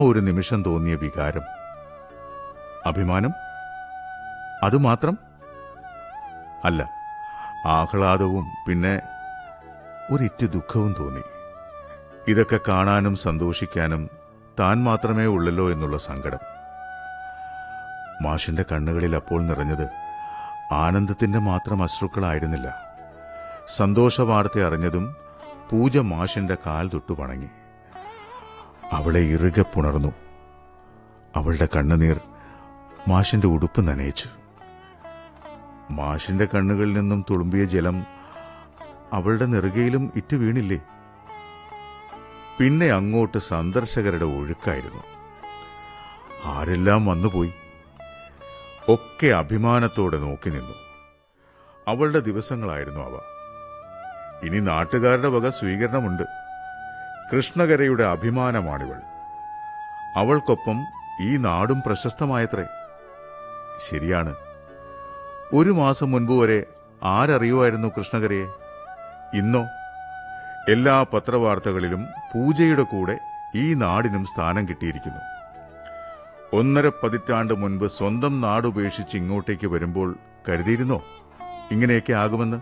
ഒരു നിമിഷം തോന്നിയ വികാരം അഭിമാനം അതുമാത്രം അല്ല ആഹ്ലാദവും പിന്നെ ഒരിറ്റു ദുഃഖവും തോന്നി ഇതൊക്കെ കാണാനും സന്തോഷിക്കാനും താൻ മാത്രമേ ഉള്ളല്ലോ എന്നുള്ള സങ്കടം മാഷിന്റെ കണ്ണുകളിൽ അപ്പോൾ നിറഞ്ഞത് ആനന്ദത്തിന്റെ മാത്രം അശ്രുക്കളായിരുന്നില്ല സന്തോഷവാർത്ത അറിഞ്ഞതും പൂജ മാഷിന്റെ കാൽ തൊട്ടു വണങ്ങി അവളെ ഇറുകെ പുണർന്നു അവളുടെ കണ്ണുനീർ മാഷിന്റെ ഉടുപ്പ് നനയിച്ചു മാഷിന്റെ കണ്ണുകളിൽ നിന്നും തുളുമ്പിയ ജലം അവളുടെ നെറുകയിലും ഇറ്റു വീണില്ലേ പിന്നെ അങ്ങോട്ട് സന്ദർശകരുടെ ഒഴുക്കായിരുന്നു ആരെല്ലാം വന്നുപോയി ഒക്കെ അഭിമാനത്തോടെ നോക്കി നിന്നു അവളുടെ ദിവസങ്ങളായിരുന്നു അവ ഇനി നാട്ടുകാരുടെ വക സ്വീകരണമുണ്ട് കൃഷ്ണകരയുടെ അഭിമാനമാണിവൾ അവൾക്കൊപ്പം ഈ നാടും പ്രശസ്തമായത്രേ ശരിയാണ് ഒരു മാസം മുൻപ് വരെ ആരറിയുമായിരുന്നു കൃഷ്ണകരയെ ഇന്നോ എല്ലാ പത്രവാർത്തകളിലും പൂജയുടെ കൂടെ ഈ നാടിനും സ്ഥാനം കിട്ടിയിരിക്കുന്നു ഒന്നര പതിറ്റാണ്ട് മുൻപ് സ്വന്തം നാടുപേക്ഷിച്ച് ഇങ്ങോട്ടേക്ക് വരുമ്പോൾ കരുതിയിരുന്നോ ഇങ്ങനെയൊക്കെ ആകുമെന്ന്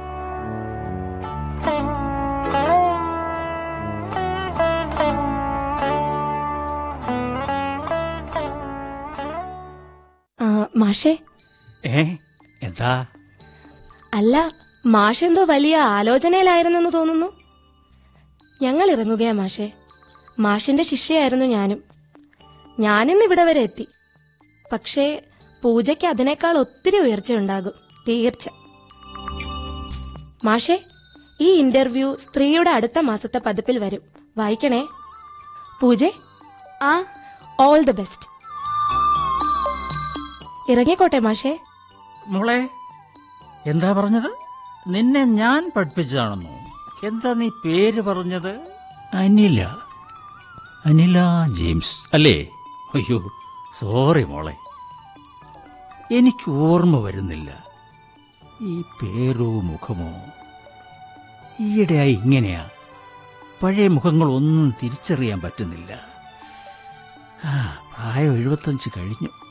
ആ, മാഷേ ഏ എന്താ അല്ല മാഷെന്തോ വലിയ ആലോചനയിലായിരുന്നെന്ന് തോന്നുന്നു ഞങ്ങൾ ഇറങ്ങുകയാ മാഷേ മാഷിന്റെ ശിഷ്യയായിരുന്നു ഞാനും ഞാനിന്ന് ഇവിടെ വരെ എത്തി പക്ഷേ പൂജയ്ക്ക് അതിനേക്കാൾ ഒത്തിരി ഉയർച്ചയുണ്ടാകും തീർച്ച മാഷേ ഈ ഇന്റർവ്യൂ സ്ത്രീയുടെ അടുത്ത മാസത്തെ പതിപ്പിൽ വരും വായിക്കണേ പൂജെ ആ ഓൾ ദി ബെസ്റ്റ് ഇറങ്ങിക്കോട്ടെ മാഷേ മോളെ എന്താ പറഞ്ഞത് നിന്നെ ഞാൻ പഠിപ്പിച്ചതാണെന്നോ എന്താ നീ പേര് പറഞ്ഞത് അനില അനില ജെയിംസ് അല്ലേ അയ്യോ സോറി മോളെ എനിക്ക് ഓർമ്മ വരുന്നില്ല ഈ പേരോ മുഖമോ ഈയിടെയായി ഇങ്ങനെയാ പഴയ മുഖങ്ങളൊന്നും തിരിച്ചറിയാൻ പറ്റുന്നില്ല ആ പ്രായം എഴുപത്തഞ്ച് കഴിഞ്ഞു